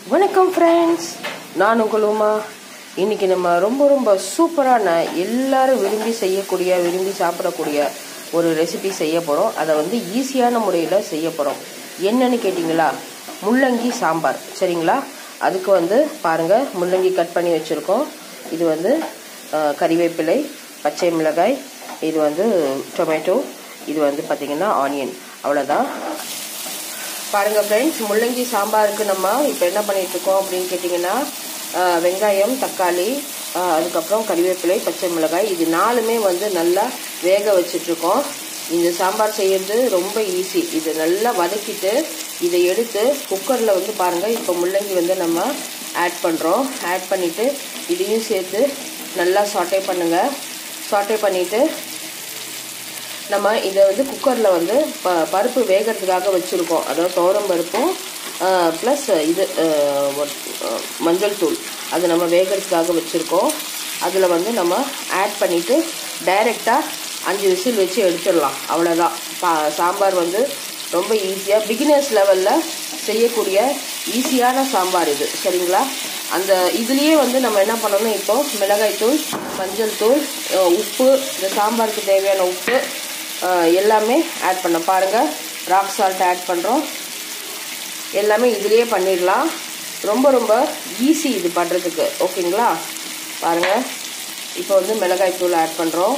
வணக்கம் ஃப்ரெண்ட்ஸ் நான் உங்கள் உமா இன்னைக்கு நம்ம ரொம்ப ரொம்ப சூப்பரான எல்லாரும் விரும்பி செய்யக்கூடிய விரும்பி சாப்பிடக்கூடிய ஒரு ரெசிபி செய்ய போகிறோம் அதை வந்து ஈஸியான முறையில் செய்ய போகிறோம் என்னன்னு கேட்டிங்களா முள்ளங்கி சாம்பார் சரிங்களா அதுக்கு வந்து பாருங்கள் முள்ளங்கி கட் பண்ணி வச்சுருக்கோம் இது வந்து அஹ், கறிவேப்பிலை பச்சை மிளகாய் இது வந்து டொமேட்டோ இது வந்து பார்த்திங்கன்னா ஆனியன் அவ்வளோதான் பாருங்க ஃப்ரெண்ட்ஸ் முள்ளங்கி சாம்பாருக்கு நம்ம இப்போ என்ன பண்ணிட்டு இருக்கோம் அப்படின்னு கேட்டிங்கன்னா ஆஹ், வெங்காயம் தக்காளி ஆஹ், அதுக்கப்புறம் கறிவேப்பிலை பச்சை மிளகாய் இது நாலுமே வந்து நல்லா வேக வச்சிட்ருக்கோம் இந்த சாம்பார் செய்யறது ரொம்ப ஈஸி இது நல்லா வதக்கிட்டு இதை எடுத்து குக்கரில் வந்து பாருங்கள் இப்போ முள்ளங்கி வந்து நம்ம ஆட் பண்ணுறோம் ஆட் பண்ணிவிட்டு இதையும் சேர்த்து நல்லா சாட்டே பண்ணுங்கள் சாட்டே பண்ணிவிட்டு நம்ம இதை வந்து குக்கரில் வந்து ப பருப்பு வேகிறதுக்காக வச்சுருக்கோம் அதாவது துவரம் பருப்பும் ப்ளஸ் இது அஹ், ஒட்- அஹ், மஞ்சள் தூள் அது நம்ம வேகிறதுக்காக வச்சுருக்கோம் அதில் வந்து நம்ம ஆட் பண்ணிவிட்டு டைரெக்டாக அஞ்சு விசில் வச்சு எடுத்துடலாம் அவ்வளோதான் பா சாம்பார் வந்து ரொம்ப ஈஸியாக பிகினர்ஸ் லெவலில் செய்யக்கூடிய ஈஸியான சாம்பார் இது சரிங்களா அந்த இதுலேயே வந்து நம்ம என்ன பண்ணணும் இப்போ மிளகாய் தூள் மஞ்சள் தூள் அஹ், உப்பு இந்த சாம்பாருக்கு தேவையான உப்பு அஹ், எல்லாமே ஆட் பண்ண பாருங்கள் ராக் சால்ட் ஆட் பண்ணுறோம் எல்லாமே இதுலேயே பண்ணிடலாம் ரொம்ப ரொம்ப ஈஸி இது பண்ணுறதுக்கு ஓகேங்களா பாருங்கள் இப்போ வந்து மிளகாய் தூள் ஆட் பண்ணுறோம்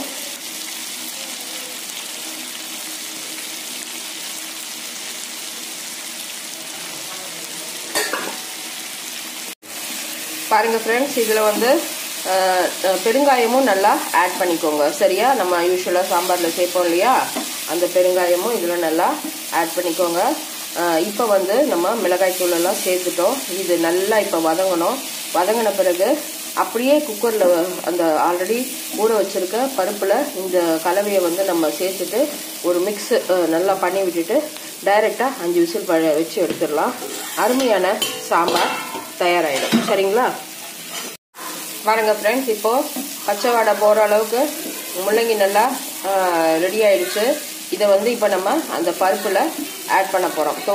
பாருங்க ஃப்ரெண்ட்ஸ் இதில் வந்து அஹ், அஹ், பெருங்காயமும் நல்லா ஆட் பண்ணிக்கோங்க சரியா நம்ம யூஸ்வலாக சாம்பாரில் சேர்ப்போம் இல்லையா அந்த பெருங்காயமும் இதில் நல்லா ஆட் பண்ணிக்கோங்க இப்போ வந்து நம்ம மிளகாய் தூள் எல்லாம் சேர்த்துட்டோம் இது நல்லா இப்போ வதங்கணும் வதங்கின பிறகு அப்படியே குக்கரில் அந்த ஆல்ரெடி ஊற வச்சிருக்க பருப்பில் இந்த கலவையை வந்து நம்ம சேர்த்துட்டு ஒரு மிக்ஸ் நல்லா பண்ணி விட்டுட்டு டைரெக்டாக அஞ்சு விசில் பழ வச்சு எடுத்துடலாம் அருமையான சாம்பார் தயாராகிடும் சரிங்களா பாருங்க ஃப்ரெண்ட்ஸ் இப்போ பச்சை வாடை போகிற அளவுக்கு முள்ளங்கி நல்லா ரெடி ஆயிடுச்சு இதை வந்து இப்போ நம்ம அந்த பருப்பில் ஆட் பண்ண போகிறோம் ஸோ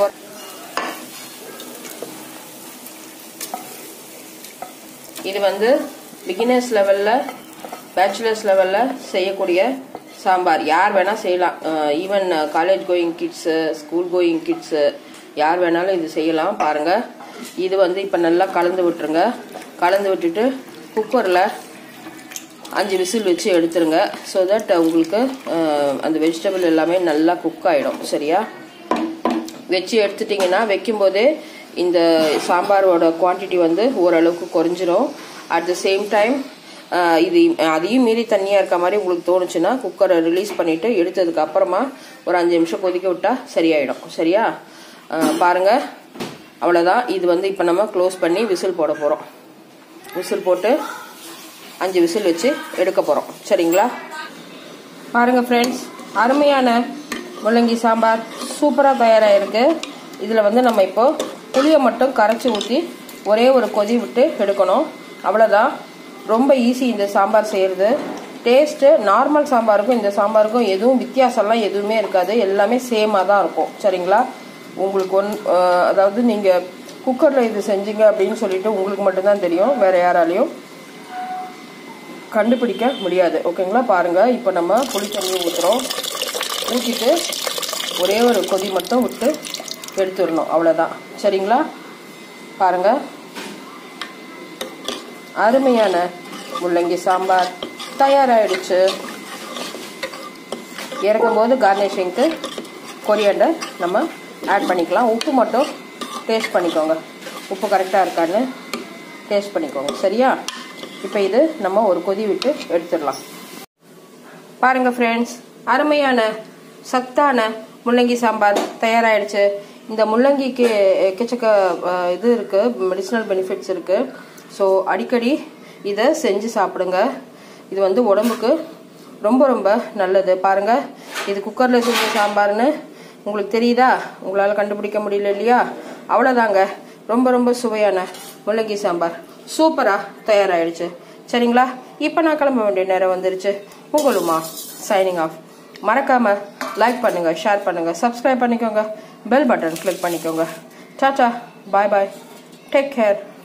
இது வந்து பிகினர்ஸ் லெவலில் பேச்சுலர்ஸ் லெவலில் செய்யக்கூடிய சாம்பார் யார் வேணால் செய்யலாம் even college going kids school going kids யார் வேணாலும் இது செய்யலாம் பாருங்கள் இது வந்து இப்போ நல்லா கலந்து விட்டுருங்க கலந்து விட்டுட்டு குக்கரில் அஞ்சு விசில் வச்சு எடுத்துருங்க ஸோ தட் உங்களுக்கு அஹ், அந்த வெஜிடபிள் எல்லாமே நல்லா குக் ஆகிடும் சரியா வச்சு எடுத்துட்டிங்கன்னா வைக்கும்போதே இந்த சாம்பாரோட குவான்டிட்டி வந்து ஓரளவுக்கு குறைஞ்சிரும் அட் த சேம் டைம் இது அதையும் மீறி தண்ணியாக இருக்க மாதிரி உங்களுக்கு தோணுச்சுன்னா குக்கரை ரிலீஸ் பண்ணிவிட்டு எடுத்ததுக்கு அப்புறமா ஒரு அஞ்சு நிமிஷம் கொதிக்க விட்டால் சரியாயிடும் சரியா அஹ், பாருங்க அவ்வளோதான் இது வந்து இப்போ நம்ம க்ளோஸ் பண்ணி விசில் போட போகிறோம் விசில் போட்டு அஞ்சு விசில் வச்சு எடுக்க போகிறோம் சரிங்களா பாருங்க ஃப்ரெண்ட்ஸ் அருமையான முள்ளங்கி சாம்பார் சூப்பராக தயாராகிருக்கு இதில் வந்து நம்ம இப்போ புளியை மட்டும் கரைச்சி ஊற்றி ஒரே ஒரு கொதி விட்டு எடுக்கணும் அவ்வளோதான் ரொம்ப ஈஸி இந்த சாம்பார் செய்கிறது டேஸ்ட்டு நார்மல் சாம்பாருக்கும் இந்த சாம்பாருக்கும் எதுவும் வித்தியாசம்லாம் எதுவுமே இருக்காது எல்லாமே சேமாக தான் இருக்கும் சரிங்களா உங்களுக்கு ஒன் அஹ், அதாவது நீங்கள் குக்கரில் இது செஞ்சீங்க அப்படின்னு சொல்லிட்டு உங்களுக்கு மட்டும்தான் தெரியும் வேறு யாராலையும் கண்டுபிடிக்க முடியாது ஓகேங்களா பாருங்கள் இப்போ நம்ம புளி தண்ணி ஊற்றுறோம் ஊற்றிட்டு ஒரே ஒரு கொதி மட்டும் விட்டு எடுத்துடணும் அவ்வளோதான் சரிங்களா பாருங்கள் அருமையான முள்ளங்கி சாம்பார் தயாராகிடுச்சு இறக்கும்போது கார்னிஷிங்க்கு கொரியண்டர் நம்ம ஆட் பண்ணிக்கலாம் உப்பு மட்டும் டேஸ்ட் பண்ணிக்கோங்க உப்பு கரெக்டாக இருக்கான்னு டேஸ்ட் பண்ணிக்கோங்க சரியா இப்போ இது நம்ம ஒரு கொதி விட்டு எடுத்துடலாம் பாருங்க ஃப்ரெண்ட்ஸ் அருமையான சத்தான முள்ளங்கி சாம்பார் தயாராகிடுச்சு இந்த முள்ளங்கிக்கு எக்கச்சக்க அஹ், இது இருக்குது மெடிசினல் பெனிஃபிட்ஸ் இருக்குது ஸோ அடிக்கடி இதை செஞ்சு சாப்பிடுங்க இது வந்து உடம்புக்கு ரொம்ப ரொம்ப நல்லது பாருங்க இது குக்கரில் செஞ்ச சாம்பார்னு உங்களுக்கு தெரியுதா உங்களால் கண்டுபிடிக்க முடியல இல்லையா அவ்வளோதாங்க ரொம்ப ரொம்ப சுவையான முள்ளங்கி சாம்பார் சூப்பராக தயாராகிடுச்சு சரிங்களா இப்போ நான் கிளம்ப வேண்டிய நேரம் வந்துருச்சு உங்களுமா சைனிங் ஆஃப் மறக்காம லைக் பண்ணுங்க ஷேர் பண்ணுங்க சப்ஸ்கிரைப் பண்ணிக்கோங்க பெல் பட்டன் கிளிக் பண்ணிக்கோங்க tata bye bye take care